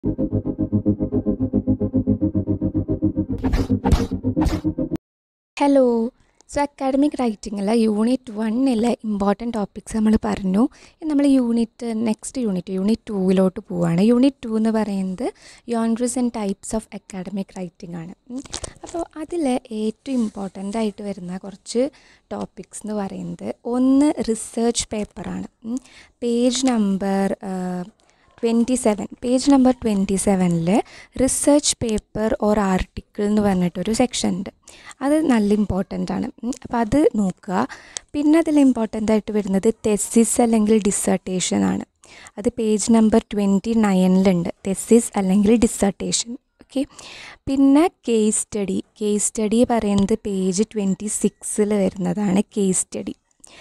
Hello so academic റൈറ്റിങ്ങിൽ unit വണ്ണിലെ important topics നമ്മൾ പറഞ്ഞു ഇനി നമ്മൾ യൂണിറ്റ് നെക്സ്റ്റ് യൂണിറ്റ് യൂണിറ്റ് ടൂവിലോട്ട് പോവുകയാണ് യൂണിറ്റ് ടു എന്ന് പറയുന്നത് genres and types of academic writing ആണ് ഉം. അപ്പോൾ അതിൽ ഏറ്റവും ഇമ്പോർട്ടൻ്റ് ആയിട്ട് വരുന്ന കുറച്ച് ടോപ്പിക്സ് എന്ന് പറയുന്നത് ഒന്ന് റിസർച്ച് പേപ്പറാണ് page number twenty seven page number twenty സെവനിൽ റിസർച്ച് പേപ്പർ ഓർ ആർട്ടിക്കിൾ എന്ന് പറഞ്ഞിട്ടൊരു സെക്ഷൻ ഉണ്ട് അത് നല്ല ഇമ്പോർട്ടൻ്റ് ആണ് അപ്പോൾ അത് നോക്കുക പിന്നെ അതിൽ ഇമ്പോർട്ടൻ്റ് ആയിട്ട് വരുന്നത് തെസിസ് അല്ലെങ്കിൽ ഡിസർട്ടേഷൻ ആണ് അത് പേജ് നമ്പർ ട്വൻറ്റി നയനിലുണ്ട് തെസിസ് അല്ലെങ്കിൽ ഡിസർട്ടേഷൻ ഓക്കെ പിന്നെ കേസ് സ്റ്റഡി കേസ് സ്റ്റഡി പറയുന്നത് പേജ് ട്വൻറ്റി സിക്സിൽ വരുന്നതാണ് കേസ് സ്റ്റഡി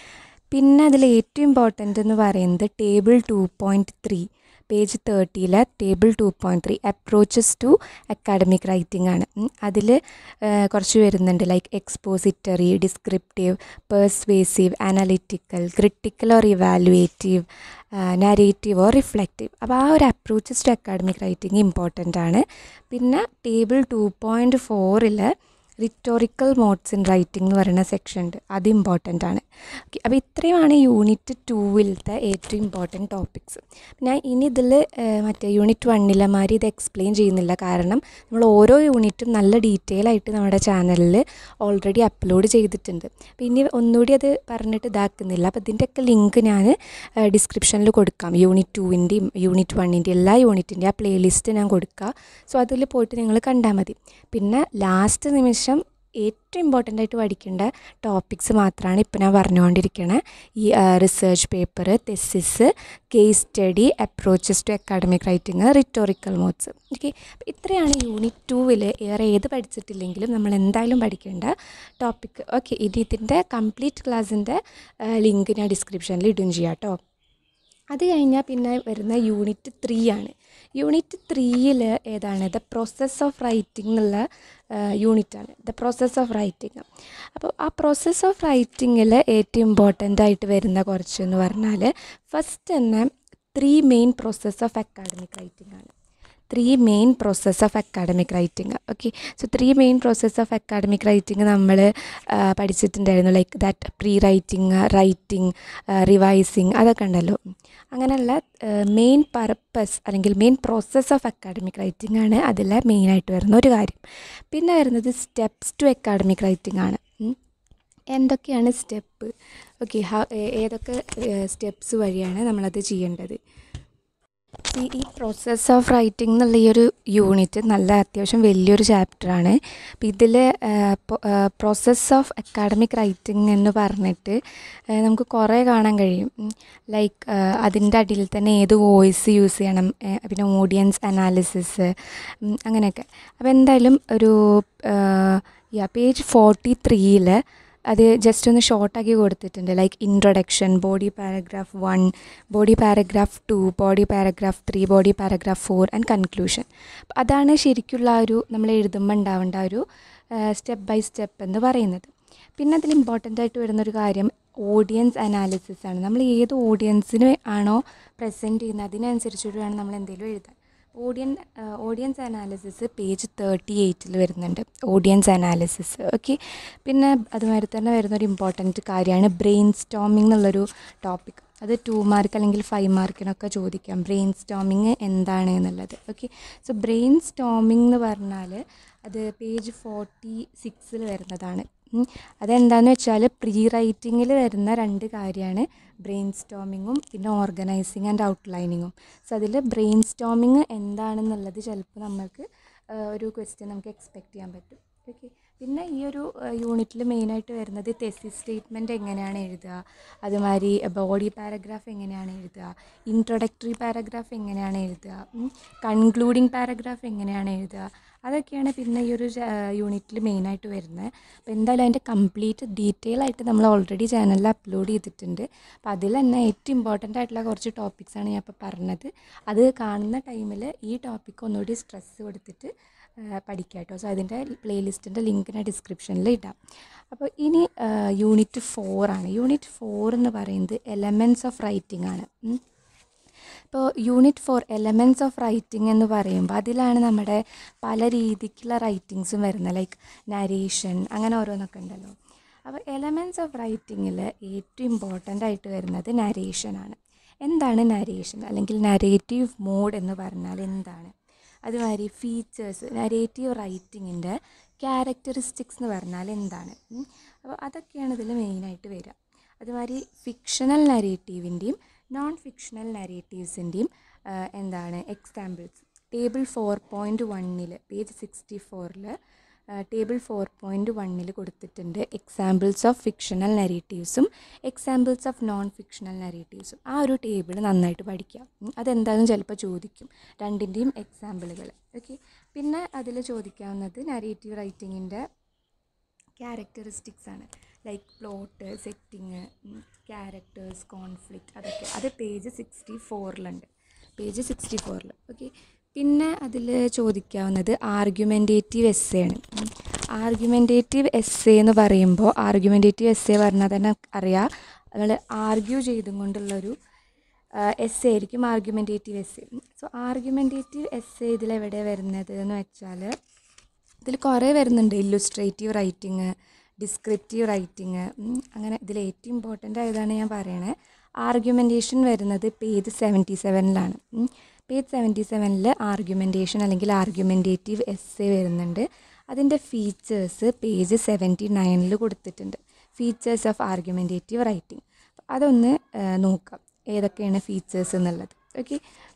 പിന്നെ അതിൽ ഏറ്റവും ഇമ്പോർട്ടൻ്റ് എന്ന് പറയുന്നത് table two point three page തേർട്ടിയിലെ table two point three approaches to academic writing ആണ് അതിൽ കുറച്ച് വരുന്നുണ്ട് like expository descriptive persuasive analytical critical or evaluative narrative or reflective അപ്പോൾ ആ ഒരു approaches to academic writing important ആണ് പിന്നെ ടേബിൾ ടു പോയിൻറ്റ് ഫോറിൽ റിറ്റോറിക്കൽ മോഡ്സ് ഇൻ റൈറ്റിംഗ് എന്ന് പറയുന്ന സെക്ഷൻ ഉണ്ട് അത് ഇമ്പോർട്ടൻ്റ് ആണ് ഓക്കെ അപ്പോൾ ഇത്രയുമാണ് യൂണിറ്റ് ടൂവിലത്തെ ഏറ്റവും ഇമ്പോർട്ടൻറ്റ് ടോപ്പിക്സ് ഞാൻ ഇനി ഇതിൽ മറ്റേ യൂണിറ്റ് വണ്ണിലെ മാതിരി ഇത് എക്സ്പ്ലെയിൻ ചെയ്യുന്നില്ല കാരണം നമ്മൾ ഓരോ യൂണിറ്റും നല്ല ഡീറ്റെയിൽ ആയിട്ട് നമ്മുടെ ചാനലിൽ ഓൾറെഡി അപ്ലോഡ് ചെയ്തിട്ടുണ്ട് അപ്പോൾ ഇനി ഒന്നുകൂടി അത് പറഞ്ഞിട്ട് ഇതാക്കുന്നില്ല അപ്പോൾ ഇതിൻ്റെയൊക്കെ ലിങ്ക് ഞാൻ ഡിസ്ക്രിപ്ഷനിൽ കൊടുക്കാം യൂണിറ്റ് ടൂവിൻ്റെയും യൂണിറ്റ് വണ്ണിൻ്റെയും എല്ലാ യൂണിറ്റിൻ്റെയും ആ പ്ലേലിസ്റ്റ് ഞാൻ കൊടുക്കുക സോ അതിൽ പോയിട്ട് നിങ്ങൾ കണ്ടാൽ മതി പിന്നെ ലാസ്റ്റ് നിമിഷം ഏറ്റവും ഇമ്പോർട്ടൻ്റ് ആയിട്ട് പഠിക്കേണ്ട ടോപ്പിക്സ് മാത്രമാണ് ഇപ്പോൾ ഞാൻ പറഞ്ഞുകൊണ്ടിരിക്കുന്നത് ഈ research paper thesis case study approaches to academic writing rhetorical modes okay ഇത്രയാണ് യൂണിറ്റ് ടൂവിൽ വേറെ ഏത് പഠിച്ചിട്ടില്ലെങ്കിലും നമ്മൾ എന്തായാലും പഠിക്കേണ്ട ടോപ്പിക് ഓക്കെ ഇത് ഇതിൻ്റെ കംപ്ലീറ്റ് ക്ലാസ്സിൻ്റെ ലിങ്ക് ഞാൻ ഡിസ്ക്രിപ്ഷനിൽ ഇടും ചെയ്യാം കേട്ടോ അത് കഴിഞ്ഞാൽ പിന്നെ വരുന്ന യൂണിറ്റ് ത്രീ ആണ് യൂണിറ്റ് ത്രീയിൽ ഏതാണ് ദ പ്രോസസ്സ് ഓഫ് റൈറ്റിംഗ് എന്നുള്ള യൂണിറ്റാണ് ദ പ്രോസസ്സ് ഓഫ് റൈറ്റിംഗ് അപ്പോൾ ആ പ്രോസസ്സ് ഓഫ് റൈറ്റിങ്ങിൽ ഏറ്റവും ഇമ്പോർട്ടൻ്റ് ആയിട്ട് വരുന്ന കുറച്ച് എന്ന് പറഞ്ഞാൽ ഫസ്റ്റ് തന്നെ three main process of academic writing ആണ് three main process of academic writing okay so three main process of academic writing നമ്മൾ പഠിച്ചിട്ടുണ്ടായിരുന്നു like that pre writing writing revising അതൊക്കെ ഉണ്ടല്ലോ അങ്ങനെയുള്ള മെയിൻ പർപ്പസ് അല്ലെങ്കിൽ main process of academic writing ആണ് അതിലെ മെയിനായിട്ട് വരുന്ന ഒരു കാര്യം പിന്നെ വരുന്നത് സ്റ്റെപ്സ് ടു അക്കാഡമിക് റൈറ്റിംഗ് ആണ് ഉം. എന്തൊക്കെയാണ് സ്റ്റെപ്പ് ഓക്കെ ഏതൊക്കെ സ്റ്റെപ്സ് വഴിയാണ് നമ്മളത് ചെയ്യേണ്ടത് ഈ ഈ പ്രോസസ്സ് ഓഫ് റൈറ്റിംഗ് എന്നുള്ള ഈ ഒരു യൂണിറ്റ് നല്ല അത്യാവശ്യം വലിയൊരു ചാപ്റ്ററാണ് അപ്പം ഇതിൽ പ്രോസസ്സ് ഓഫ് അക്കാഡമിക് റൈറ്റിംഗ് എന്ന് പറഞ്ഞിട്ട് ഏഹ് നമുക്ക് കുറേ കാണാൻ കഴിയും ലൈക്ക് അതിൻ്റെ അടിയിൽ തന്നെ ഏത് വോയിസ് യൂസ് ചെയ്യണം ഏഹ് പിന്നെ ഓഡിയൻസ് അനാലിസിസ് അങ്ങനെയൊക്കെ അപ്പോൾ എന്തായാലും ഒരു യാ പേജ് ഫോർട്ടി ത്രീയിൽ അത് ജസ്റ്റ് ഒന്ന് ഷോർട്ടാക്കി കൊടുത്തിട്ടുണ്ട് like introduction body paragraph one body paragraph two body paragraph three body paragraph four and conclusion അതാണ് ശരിക്കുള്ള ആ ഒരു നമ്മൾ എഴുതുമ്പോൾ ഉണ്ടാവേണ്ട ആ ഒരു സ്റ്റെപ്പ് ബൈ സ്റ്റെപ്പ് എന്ന് പറയുന്നത് പിന്നെ അതിൽ ഇമ്പോർട്ടൻ്റ് ആയിട്ട് വരുന്നൊരു കാര്യം ഓഡിയൻസ് അനാലിസിസ് ആണ് നമ്മൾ ഏത് ഓഡിയൻസിന് ആണോ പ്രസൻറ്റ് ചെയ്യുന്നത് അതിനനുസരിച്ചിട്ട് വേണം നമ്മൾ എന്തെങ്കിലും എഴുതാൻ audience audience analysis page thirty എയ്റ്റിൽ വരുന്നുണ്ട് ഓഡിയൻസ് അനാലിസിസ് ഓക്കെ പിന്നെ അതുമാതിരി തന്നെ വരുന്നൊരു ഇമ്പോർട്ടൻറ്റ് കാര്യമാണ് ബ്രെയിൻ സ്റ്റോമിംഗ് എന്നുള്ളൊരു ടോപ്പിക് അത് ടു മാർക്ക് അല്ലെങ്കിൽ ഫൈവ് മാർക്കിനൊക്കെ ചോദിക്കാം ബ്രെയിൻ സ്റ്റോമിങ് എന്താണ് എന്നുള്ളത് ഓക്കെ സോ ബ്രെയിൻ സ്റ്റോമിംഗ് എന്ന് പറഞ്ഞാൽ അത് പേജ് ഫോർട്ടി സിക്സിൽ വരുന്നതാണ് ഉം. അതെന്താണെന്ന് വെച്ചാൽ പ്രീ റൈറ്റിങ്ങിൽ വരുന്ന രണ്ട് കാര്യമാണ് ബ്രെയിൻ സ്റ്റോമിങ്ങും പിന്നെ ഓർഗനൈസിങ് ആൻഡ് ഔട്ട്ലൈനിങ്ങും സോ അതിൽ ബ്രെയിൻ സ്റ്റോമിങ് എന്താണെന്നുള്ളത് ചിലപ്പോൾ നമ്മൾക്ക് ആ, ഒരു ക്വസ്റ്റ്യൻ നമുക്ക് എക്സ്പെക്റ്റ് ചെയ്യാൻ പറ്റും ഓക്കെ പിന്നെ ഈ ഒരു യൂണിറ്റിൽ മെയിനായിട്ട് വരുന്നത് തെസി സ്റ്റേറ്റ്മെൻറ്റ് എങ്ങനെയാണ് എഴുതുക അതുമാതിരി ബോഡി പാരഗ്രാഫ് എങ്ങനെയാണ് എഴുതുക ഇൻട്രൊഡക്ടറി പാരഗ്രാഫ് എങ്ങനെയാണ് എഴുതുക കൺക്ലൂഡിങ് പാരഗ്രാഫ് എങ്ങനെയാണ് എഴുതുക അതൊക്കെയാണ് പിന്നെ ഈ ഒരു യൂണിറ്റിൽ മെയിനായിട്ട് വരുന്നത് അപ്പോൾ എന്തായാലും അതിൻ്റെ കംപ്ലീറ്റ് ഡീറ്റെയിൽ ആയിട്ട് നമ്മൾ ഓൾറെഡി ചാനലിൽ അപ്ലോഡ് ചെയ്തിട്ടുണ്ട് അപ്പോൾ അതിൽ തന്നെ ഏറ്റവും ഇമ്പോർട്ടൻ്റ് ആയിട്ടുള്ള കുറച്ച് ടോപ്പിക്സാണ് ഞാൻ ഇപ്പോൾ പറഞ്ഞത് അത് കാണുന്ന ടൈമിൽ ഈ ടോപ്പിക്ക് ഒന്നുകൂടി സ്ട്രെസ് കൊടുത്തിട്ട് പഠിക്കുക കേട്ടോ സോ അതിൻ്റെ പ്ലേലിസ്റ്റിൻ്റെ ലിങ്ക് ഞാൻ ഡിസ്ക്രിപ്ഷനിൽ ഇടാം അപ്പോൾ ഇനി യൂണിറ്റ് ഫോറാണ് യൂണിറ്റ് ഫോർ എന്ന് പറയുന്നത് എലമെൻറ്റ്സ് ഓഫ് റൈറ്റിംഗ് ആണ് ഉം. ഇപ്പോൾ unit four elements of writing എന്ന് പറയുമ്പോൾ അതിലാണ് നമ്മുടെ പല രീതിക്കുള്ള റൈറ്റിങ്സും വരുന്നത് ലൈക്ക് നരേഷൻ അങ്ങനെ ഓരോന്നൊക്കെ ഉണ്ടല്ലോ അപ്പോൾ എലമെൻറ്റ്സ് ഓഫ് റൈറ്റിങ്ങിൽ ഏറ്റവും ഇമ്പോർട്ടൻ്റ് ആയിട്ട് വരുന്നത് നരേഷനാണ് എന്താണ് നരേഷൻ അല്ലെങ്കിൽ നരേറ്റീവ് മോഡ് എന്ന് പറഞ്ഞാൽ എന്താണ് അതുമാതിരി ഫീച്ചേഴ്സ് നരേറ്റീവ് റൈറ്റിങ്ങിൻ്റെ ക്യാരക്ടറിസ്റ്റിക്സ് എന്ന് പറഞ്ഞാൽ എന്താണ് ഉം. അപ്പോൾ അതൊക്കെയാണ് ഇതിൽ മെയിനായിട്ട് വരിക അതുമാതിരി ഫിക്ഷണൽ നരേറ്റീവിൻ്റെയും നോൺ ഫിക്ഷണൽ നരേറ്റീവ്സിൻ്റെയും എന്താണ് എക്സാമ്പിൾസ് ടേബിൾ ഫോർ പോയിൻറ്റ് വണ്ണിൽ പേജ് സിക്സ്റ്റി ഫോറിൽ ടേബിൾ ഫോർ പോയിൻറ്റ് വണ്ണിൽ കൊടുത്തിട്ടുണ്ട് എക്സാമ്പിൾസ് ഓഫ് ഫിക്ഷണൽ നരേറ്റീവ്സും എക്സാമ്പിൾസ് ഓഫ് നോൺ ഫിക്ഷണൽ നരേറ്റീവ്സും ആ ഒരു ടേബിൾ നന്നായിട്ട് പഠിക്കുക ഉം. അതെന്താണെന്ന് ചിലപ്പോൾ ചോദിക്കും രണ്ടിൻ്റെയും എക്സാമ്പിളുകൾ ഓക്കെ പിന്നെ അതിൽ ചോദിക്കാവുന്നത് നരേറ്റീവ് റൈറ്റിങ്ങിൻ്റെ ക്യാരക്ടറിസ്റ്റിക്സ് ആണ് like plot setting characters conflict അതൊക്കെ അത് പേജ് സിക്സ്റ്റി ഫോറിലുണ്ട് പേജ് സിക്സ്റ്റി ഫോറിൽ ഓക്കെ പിന്നെ അതിൽ ചോദിക്കാവുന്നത് ആർഗ്യുമെൻറ്റേറ്റീവ് എസ്സേ ആണ് ആർഗ്യുമെൻറ്റേറ്റീവ് എസ്സേ എന്ന് പറയുമ്പോൾ ആർഗ്യുമെൻറ്റേറ്റീവ് എസ്സേ പറഞ്ഞാൽ തന്നെ അറിയാം നമ്മൾ ആർഗ്യൂ ചെയ്തും കൊണ്ടുള്ളൊരു എസ്സേ ആയിരിക്കും argumentative essay so argumentative essay ഇതിലെവിടെ വരുന്നത് എന്ന് വെച്ചാൽ ഇതിൽ കുറേ വരുന്നുണ്ട് ഇല്ലുസ്ട്രേറ്റീവ് റൈറ്റിങ് ഡിസ്ക്രിപ്റ്റീവ് റൈറ്റിങ് അങ്ങനെ ഇതിൽ ഏറ്റവും ഇമ്പോർട്ടൻ്റ് ആയതാണ് ഞാൻ പറയണേ ആർഗ്യുമെൻറ്റേഷൻ വരുന്നത് പേജ് സെവൻറ്റി സെവനിലാണ് പേജ് സെവൻറ്റി സെവനിൽ ആർഗ്യുമെൻറ്റേഷൻ അല്ലെങ്കിൽ ആർഗ്യുമെൻറ്റേറ്റീവ് എസ്സേ വരുന്നുണ്ട് അതിൻ്റെ ഫീച്ചേഴ്സ് പേജ് സെവൻറ്റി നയനിൽ കൊടുത്തിട്ടുണ്ട് ഫീച്ചേഴ്സ് ഓഫ് ആർഗ്യുമെൻറ്റേറ്റീവ് റൈറ്റിംഗ് അതൊന്ന് ആ, നോക്കാം ഏതൊക്കെയാണ് ഫീച്ചേഴ്സ് എന്നുള്ളത് ഓക്കെ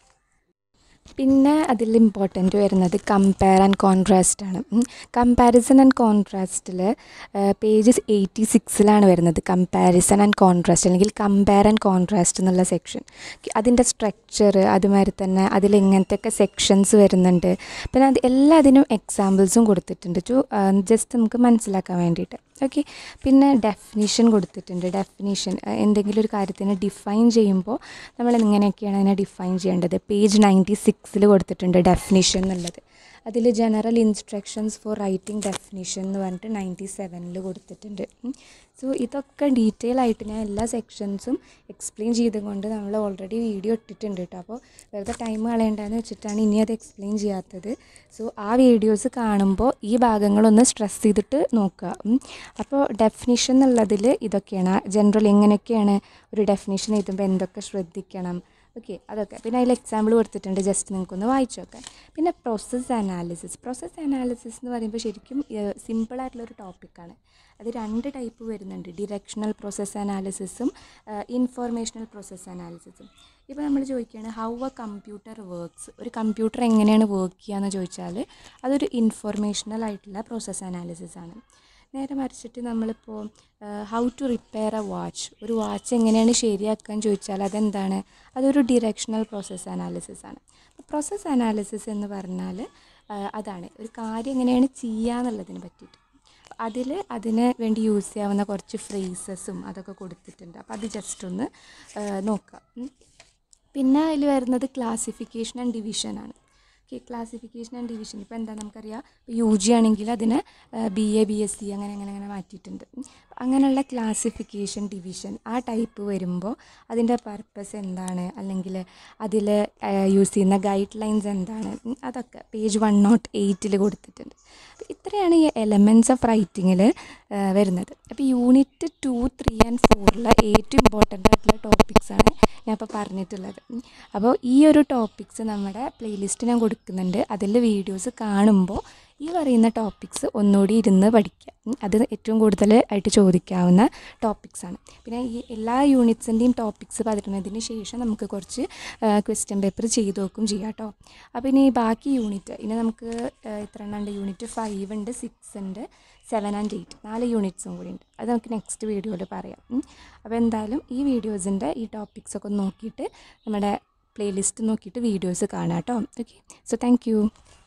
പിന്നെ അതിൽ ഇമ്പോർട്ടൻ്റ് വരുന്നത് കമ്പയർ ആൻഡ് കോൺട്രാസ്റ്റ് ആണ് കമ്പാരിസൺ ആൻഡ് കോൺട്രാസ്റ്റിൽ പേജസ് എയ്റ്റി സിക്സിലാണ് വരുന്നത് കമ്പാരിസൺ ആൻഡ് കോൺട്രാസ്റ്റ് അല്ലെങ്കിൽ കമ്പയർ ആൻഡ് കോൺട്രാസ്റ്റ് എന്നുള്ള സെക്ഷൻ അതിൻ്റെ സ്ട്രക്ചർ അതുമാതിരി തന്നെ അതിൽ എങ്ങനത്തെയൊക്കെ സെക്ഷൻസ് വരുന്നുണ്ട് പിന്നെ അത് എല്ലാത്തിനും എക്സാമ്പിൾസും കൊടുത്തിട്ടുണ്ട് ടു ജസ്റ്റ് നമുക്ക് മനസ്സിലാക്കാൻ വേണ്ടിയിട്ട് ഓക്കെ പിന്നെ ഡെഫിനിഷൻ കൊടുത്തിട്ടുണ്ട് ഡെഫിനിഷൻ എന്തെങ്കിലും ഒരു കാര്യത്തിന് ഡിഫൈൻ ചെയ്യുമ്പോൾ നമ്മൾ എങ്ങനെയൊക്കെയാണ് അതിനെ ഡിഫൈൻ ചെയ്യേണ്ടത് പേജ് നയൻറ്റി സിക്സിൽ കൊടുത്തിട്ടുണ്ട് ഡെഫിനിഷൻ എന്നുള്ളത് അതിൽ general instructions for writing definition എന്ന് പറഞ്ഞിട്ട് നയൻറ്റി സെവനിൽ കൊടുത്തിട്ടുണ്ട് സോ ഇതൊക്കെ ഡീറ്റെയിൽ ആയിട്ട് ഞാൻ എല്ലാ സെക്ഷൻസും എക്സ്പ്ലെയിൻ ചെയ്തുകൊണ്ട് നമ്മൾ ഓൾറെഡി വീഡിയോ ഇട്ടിട്ടുണ്ട് കേട്ടോ അപ്പോൾ വെറുതെ ടൈം കളയണ്ടെന്ന് വെച്ചിട്ടാണ് ഇനി അത് എക്സ്പ്ലെയിൻ ചെയ്യാത്തത് സോ ആ വീഡിയോസ് കാണുമ്പോൾ ഈ ഭാഗങ്ങളൊന്ന് സ്ട്രെസ് ചെയ്തിട്ട് നോക്കുക ഉം. അപ്പോൾ ഡെഫിനിഷൻ എന്നുള്ളതിൽ ഇതൊക്കെയാണ് ജനറൽ എങ്ങനെയൊക്കെയാണ് ഒരു ഡെഫിനിഷൻ എഴുതുമ്പോൾ എന്തൊക്കെ ശ്രദ്ധിക്കണം ഓക്കെ അതൊക്കെ പിന്നെ അതിൽ എക്സാമ്പിൾ കൊടുത്തിട്ടുണ്ട് ജസ്റ്റ് നിങ്ങൾക്കൊന്ന് വായിച്ചു നോക്കാൻ പിന്നെ പ്രോസസ്സ് അനാലിസിസ് പ്രോസസ്സ് അനാലിസിസ് എന്ന് പറയുമ്പോൾ ശരിക്കും സിമ്പിളായിട്ടുള്ളൊരു ടോപ്പിക്കാണ് അത് രണ്ട് ടൈപ്പ് വരുന്നുണ്ട് ഡിറക്ഷണൽ പ്രോസസ്സ് അനാലിസിസും ഇൻഫോർമേഷണൽ പ്രോസസ്സ് അനാലിസിസും ഇപ്പോൾ നമ്മൾ ചോദിക്കുകയാണ് ഹൗ എ കമ്പ്യൂട്ടർ വർക്ക്സ് ഒരു കമ്പ്യൂട്ടർ എങ്ങനെയാണ് വർക്ക് ചെയ്യുക എന്ന് ചോദിച്ചാൽ അതൊരു ഇൻഫോർമേഷണൽ ആയിട്ടുള്ള പ്രോസസ്സ് അനാലിസിസ് ആണ് നേരെ മറിച്ചിട്ട് നമ്മളിപ്പോൾ how to repair a watch ഒരു വാച്ച് എങ്ങനെയാണ് ശരിയാക്കാൻ ചോദിച്ചാൽ അതെന്താണ് അതൊരു ഡിറക്ഷണൽ പ്രോസസ്സ് അനാലിസിസ് ആണ് പ്രോസസ്സ് അനാലിസിസ് എന്ന് പറഞ്ഞാൽ ആ, അതാണ് ഒരു കാര്യം എങ്ങനെയാണ് ചെയ്യുക എന്നുള്ളതിനെ പറ്റിയിട്ട് അതിൽ അതിന് വേണ്ടി യൂസ് ചെയ്യാവുന്ന കുറച്ച് ഫ്രേസസും അതൊക്കെ കൊടുത്തിട്ടുണ്ട് അപ്പോൾ അത് ജസ്റ്റ് ഒന്ന് ആ, നോക്കാം ഉം. പിന്നെ അതിൽ വരുന്നത് ക്ലാസിഫിക്കേഷൻ ആൻഡ് ഡിവിഷൻ ആണ് ഓക്കെ ക്ലാസിഫിക്കേഷൻ ആൻഡ് ഡിവിഷൻ ഇപ്പോൾ എന്താ നമുക്കറിയാം ഇപ്പോൾ യു ജി ആണെങ്കിൽ അതിനെ B A B S C അങ്ങനെ അങ്ങനെ അങ്ങനെ മാറ്റിയിട്ടുണ്ട് ഉം. അങ്ങനെയുള്ള ക്ലാസിഫിക്കേഷൻ ഡിവിഷൻ ആ ടൈപ്പ് വരുമ്പോൾ അതിൻ്റെ പർപ്പസ് എന്താണ് അല്ലെങ്കിൽ അതിൽ യൂസ് ചെയ്യുന്ന ഗൈഡ് ലൈൻസ് എന്താണ് ഉം, അതൊക്കെ പേജ് വൺ നോട്ട് എയ്റ്റിൽ കൊടുത്തിട്ടുണ്ട് അപ്പോൾ ഇത്രയാണ് ഈ എലമെൻറ്റ്സ് ഓഫ് റൈറ്റിങ്ങിൽ വരുന്നത് അപ്പോൾ യൂണിറ്റ് ടു ത്രീ ആൻഡ് ഫോറിൽ ഏറ്റവും ഇമ്പോർട്ടൻ്റ് ആയിട്ടുള്ള ടോപ്പിക്സാണ് ഞാൻ ഇപ്പോൾ പറഞ്ഞിട്ടുള്ളത് ഉം. അപ്പോൾ ഈ ഒരു ടോപ്പിക്സ് നമ്മുടെ പ്ലേലിസ്റ്റ് ഞാൻ കൊടുക്കുന്നുണ്ട് അതിൽ വീഡിയോസ് കാണുമ്പോൾ ഈ പറയുന്ന ടോപ്പിക്സ് ഒന്നുകൂടി ഇരുന്ന് പഠിക്കുക ഉം. അത് ഏറ്റവും കൂടുതൽ ആയിട്ട് ചോദിക്കാവുന്ന ടോപ്പിക്സാണ് പിന്നെ ഈ എല്ലാ യൂണിറ്റ്സിൻ്റെയും ടോപ്പിക്സ് പതിരുന്നതിന് ശേഷം നമുക്ക് കുറച്ച് ക്വസ്റ്റ്യൻ പേപ്പർ ചെയ്ത് നോക്കും ചെയ്യാം കേട്ടോ അപ്പോൾ ഇനി ബാക്കി യൂണിറ്റ് ഇനി നമുക്ക് ആ, എത്ര എണ്ണം ഉണ്ട് യൂണിറ്റ് ഫൈവ് ഉണ്ട് സിക്സ് ഉണ്ട് സെവൻ ആൻഡ് എയ്റ്റ് നാല് യൂണിറ്റ്സും കൂടി ഉണ്ട് അത് നമുക്ക് നെക്സ്റ്റ് വീഡിയോയിൽ പറയാം ഉം. അപ്പോൾ എന്തായാലും ഈ വീഡിയോസിൻ്റെ ഈ ടോപ്പിക്സ് ഒക്കെ ഒന്ന് നോക്കിയിട്ട് നമ്മുടെ പ്ലേലിസ്റ്റ് നോക്കിയിട്ട് വീഡിയോസ് കാണാം കേട്ടോ ഓക്കെ സോ താങ്ക് യു